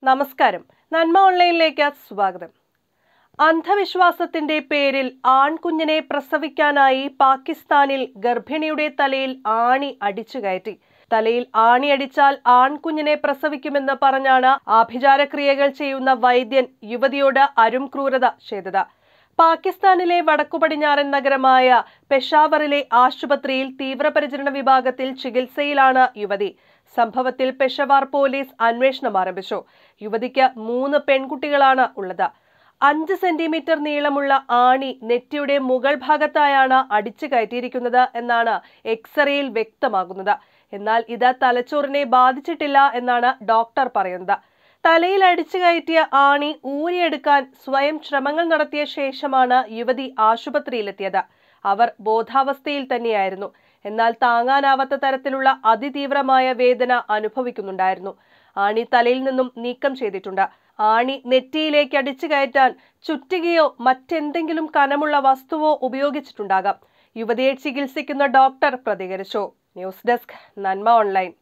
നമസ്കാരം നന്മ ഓൺലൈനിലേക്ക് സ്വാഗതം അന്ധവിശ്വാസത്തിന്റെ പേരിൽ ആൺകുഞ്ഞിനെ പ്രസവിക്കാനായി പാകിസ്ഥാനിൽ ഗർഭിണിയുടെ തലയിൽ ആണി അടിച്ചു കയറ്റി തലയിൽ ആണി അടിച്ചാൽ ആൺകുഞ്ഞിനെ പ്രസവിക്കുമെന്ന് പറഞ്ഞാണ് ആഭിചാരക്രിയകൾ ചെയ്യുന്ന വൈദ്യൻ യുവതിയോട് അരും ക്രൂരത ചെയ്തത് പാകിസ്ഥാനിലെ വടക്കുപടിഞ്ഞാറൻ നഗരമായ പെഷാവറിലെ ആശുപത്രിയിൽ തീവ്രപരിചരണ വിഭാഗത്തിൽ ചികിത്സയിലാണ് യുവതി സംഭവത്തിൽ പെഷവാർ പോലീസ് അന്വേഷണം ആരംഭിച്ചു യുവതിക്ക് മൂന്ന് പെൺകുട്ടികളാണ് ഉള്ളത് അഞ്ച് സെന്റിമീറ്റർ നീളമുള്ള ആണി നെറ്റിയുടെ മുകൾ ഭാഗത്തായാണ് അടിച്ചു കയറ്റിയിരിക്കുന്നത് എന്നാണ് എക്സ്റേയിൽ വ്യക്തമാകുന്നത് എന്നാൽ ഇത് തലച്ചോറിനെ ബാധിച്ചിട്ടില്ല എന്നാണ് ഡോക്ടർ പറയുന്നത് തലയിൽ അടിച്ചു കയറ്റിയ ആണി ഊരിയെടുക്കാൻ സ്വയം ശ്രമങ്ങൾ നടത്തിയ ശേഷമാണ് യുവതി ആശുപത്രിയിലെത്തിയത് അവർ ബോധാവസ്ഥയിൽ തന്നെയായിരുന്നു എന്നാൽ താങ്ങാനാവാത്ത തരത്തിലുള്ള അതിതീവ്രമായ വേദന അനുഭവിക്കുന്നുണ്ടായിരുന്നു ആണി തലയിൽ നിന്നും നീക്കം ചെയ്തിട്ടുണ്ട് ആണി നെറ്റിയിലേക്ക് അടിച്ചു കയറ്റാൻ ചുറ്റികയോ മറ്റെന്തെങ്കിലും കനമുള്ള വസ്തുവോ ഉപയോഗിച്ചിട്ടുണ്ടാകാം യുവതിയെ ചികിത്സിക്കുന്ന ഡോക്ടർ പ്രതികരിച്ചു ന്യൂസ് ഡെസ്ക് നന്മ ഓൺലൈൻ